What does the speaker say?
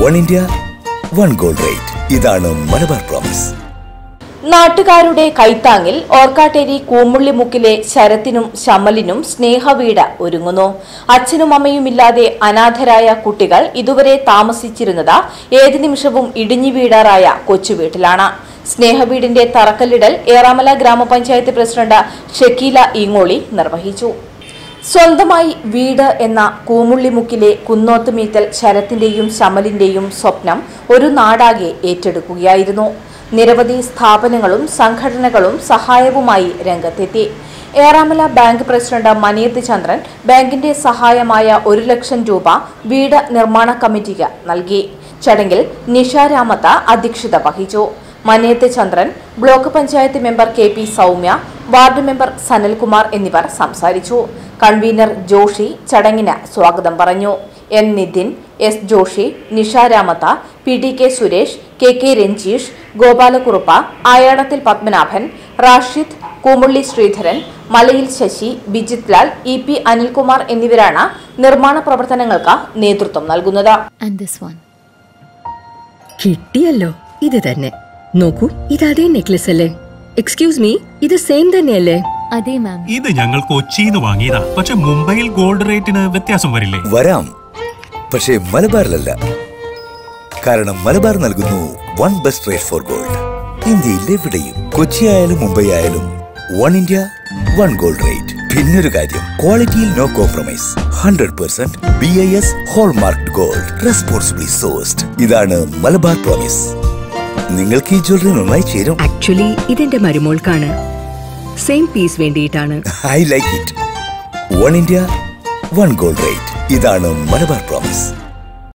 One India one gold rate ഇതാണ് Malabar promise നാട്ടുകാരുടെ കൈത്താങ്ങിൽ ഓർക്കാട്ടേരി കൂമുള്ളിമുക്കിലെ ശരത്തിനും ശമലിനും സ്നേഹവീട് ഒരുങ്ങുന്നു അച്ഛനും അമ്മയുമില്ലാതെ അനാഥരായ കുട്ടികൾ ഇതുവരെ താമസിച്ചിരുന്നത് ഏത് നിമിഷവും ഇടിഞ്ഞു വീഴാറായ കൊച്ചുവീട്ടിലാണ് സ്നേഹവീടിന്റെ തറക്കല്ലിടൽ ഏറാമല ഗ്രാമപഞ്ചായത്ത് പ്രസിഡന്റ് ഷക്കീല ഈങ്ങോളി നിർവഹിച്ചു സ്വന്തമായി വീട് എന്ന കൂമുള്ളിമുക്കിലെ കുന്നോത്തുമീത്തൽ ശരത്തിന്റെയും ശമലിന്റെയും സ്വപ്നം ഒരു നാടാകെ ഏറ്റെടുക്കുകയായിരുന്നു നിരവധി സ്ഥാപനങ്ങളും സംഘടനകളും സഹായവുമായി രംഗത്തെത്തി ഏറാമല ബാങ്ക് പ്രസിഡന്റ് മനീർത്തി ചന്ദ്രൻ ബാങ്കിന്റെ സഹായമായ ഒരു ലക്ഷം രൂപ വീട് നിർമ്മാണ കമ്മിറ്റിക്ക് നൽകി ചടങ്ങിൽ നിഷ രാമത്ത അധ്യക്ഷത വഹിച്ചു Maneth Chandran block panchayat member K P Soumya ward member Sanalkumar എന്നിവർ സംസാരിച്ചു കൺവീനർ ജോഷി ചടങ്ങിന് സ്വാഗതം പറഞ്ഞു N Nithin S Joshi Nisha Ramatha P T K Suresh K K Ranjeesh Gopalakurup Ayadathil Padmanabhan Rashid Koomulli Sreedharan Malayil Sasi Bijith Lal E P Anilkumar എന്നിവരാണ് നിർമ്മാണ പ്രവർത്തനങ്ങൾക്ക് നേതൃത്വം നൽകുന്നത് and this one. കിട്ടിയല്ലോ ഇത് തന്നെ നോക്കൂ ഇത് അതേ നെക്ലസ് അല്ലേ എക്സ്ക്യൂസ് മീ ഇത് സെയിം തന്നെയല്ലേ അതെ മാം ഇത് ഞങ്ങൾ കൊച്ചിന്ന് വാങ്ങിയതാ പക്ഷെ മുംബൈയിൽ ഗോൾഡ് റേറ്റിന് വ്യത്യാസം വരില്ലേ വരാം പക്ഷേ മലബാറിലല്ല കാരണം മലബാർ നൽകുന്നു one best rate for gold ഇന്ത്യയിൽ എവിടെയും കൊച്ചി ആയാലും മുംബൈ ആയാലും one India one gold rate പിന്നൊരു കാര്യം ക്വാളിറ്റിയിൽ no compromise hundred percent B I S hallmark gold responsibly sourced ഇതാണ് മലബാർ പ്രോമിസ് നിങ്ങൾക്ക് ഈ ജ്വല്ലറി നന്നായി ചേരും ആക്ച്വലി ഇതെന്റെ മരുമോൾക്കാണ് സെയിം പീസ് വേണ്ടിയിട്ടാണ് I like it one India one gold rate ഇതാണ് മലബാർ പ്രോമിസ്